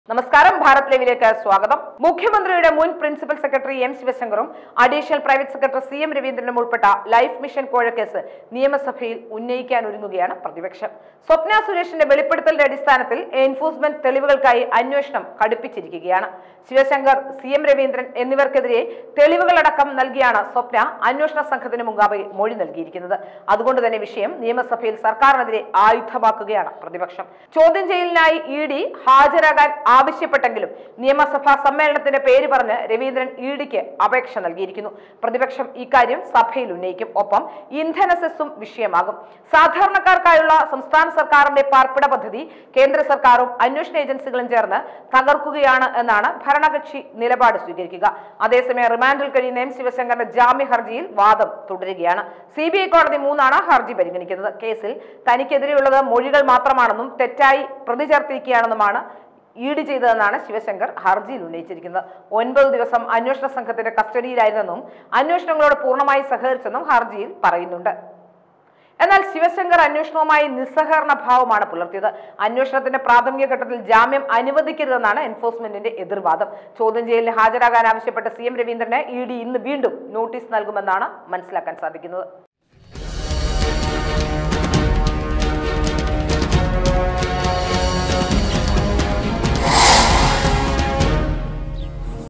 നമസ്കാരം ഭാരത് ലൈവിലേക്ക് സ്വാഗതം മുഖ്യമന്ത്രിയുടെ മുൻ പ്രിൻസിപ്പൽ സെക്രട്ടറി എം ശിവശങ്കറും additional private secretary C M രവീന്ദ്രനും ഉൾപ്പെട്ട ലൈഫ് മിഷൻ കോഴക്കേസ് നിയമസഭയിൽ ഉന്നയിക്കാൻ ഒരുങ്ങുകയാണ് പ്രതിപക്ഷം സ്വപ്ന സുരേഷിന്റെ വെളിപ്പെടുത്തലിന്റെ അടിസ്ഥാനത്തിൽ എൻഫോഴ്സ്മെന്റ് തെളിവുകൾക്കായി അന്വേഷണം കടുപ്പിച്ചിരിക്കുകയാണ് ശിവശങ്കർ സി എം രവീന്ദ്രൻ എന്നിവർക്കെതിരെ തെളിവുകളടക്കം നൽകിയാണ് സ്വപ്ന അന്വേഷണ സംഘത്തിന് മുൻപാകെ മൊഴി നൽകിയിരിക്കുന്നത് അതുകൊണ്ട് തന്നെ വിഷയം നിയമസഭയിൽ സർക്കാരിനെതിരെ ആയുധമാക്കുകയാണ് പ്രതിപക്ഷം ചോദ്യം ചെയ്യലിനായി ഇ ഡി ഹാജരാകാൻ ആവശ്യപ്പെട്ടെങ്കിലും നിയമസഭാ സമ്മേളനത്തിന്റെ പേര് പറഞ്ഞ് രവീന്ദ്രൻ ഇ ഡിക്ക് അപേക്ഷ നൽകിയിരിക്കുന്നു പ്രതിപക്ഷം ഇക്കാര്യം സഭയിൽ ഉന്നയിക്കും ഒപ്പം ഇന്ധന സെസ്സും വിഷയമാകും സാധാരണക്കാർക്കായുള്ള സംസ്ഥാന സർക്കാരിന്റെ പാർപ്പിട പദ്ധതി കേന്ദ്ര സർക്കാരും അന്വേഷണ ഏജൻസികളും ചേർന്ന് തകർക്കുകയാണ് എന്നാണ് ഭരണകക്ഷി നിലപാട് സ്വീകരിക്കുക അതേസമയം റിമാൻഡിൽ കഴിയുന്ന എം ശിവശങ്കറിന്റെ ജാമ്യ ഹർജിയിൽ വാദം തുടരുകയാണ് സി ബി ഐ കോടതി മൂന്നാണ് ഹർജി പരിഗണിക്കുന്നത് കേസിൽ തനിക്കെതിരെയുള്ളത് മൊഴികൾ മാത്രമാണെന്നും തെറ്റായി പ്രതി ചേർത്തിരിക്കുകയാണെന്നുമാണ് ഈട് ചെയ്തതെന്നാണ് ശിവശങ്കർ ഹർജിയിൽ ഉന്നയിച്ചിരിക്കുന്നത് ഒൻപത് ദിവസം അന്വേഷണ സംഘത്തിന്റെ കസ്റ്റഡിയിലായിരുന്നെന്നും അന്വേഷണങ്ങളോട് പൂർണ്ണമായി സഹകരിച്ചെന്നും ഹർജിയിൽ പറയുന്നുണ്ട് എന്നാൽ ശിവശങ്കർ അന്വേഷണവുമായി നിസ്സഹകരണ ഭാവമാണ് പുലർത്തിയത് അന്വേഷണത്തിന്റെ പ്രാഥമിക ഘട്ടത്തിൽ ജാമ്യം അനുവദിക്കരുതെന്നാണ് എൻഫോഴ്സ്മെന്റിന്റെ എതിർവാദം ചോദ്യം ചെയ്യലിന് ഹാജരാകാൻ ആവശ്യപ്പെട്ട സി എം രവീന്ദ്രന് ഇ ഡി ഇന്ന് വീണ്ടും നോട്ടീസ് നൽകുമെന്നാണ് മനസ്സിലാക്കാൻ സാധിക്കുന്നത്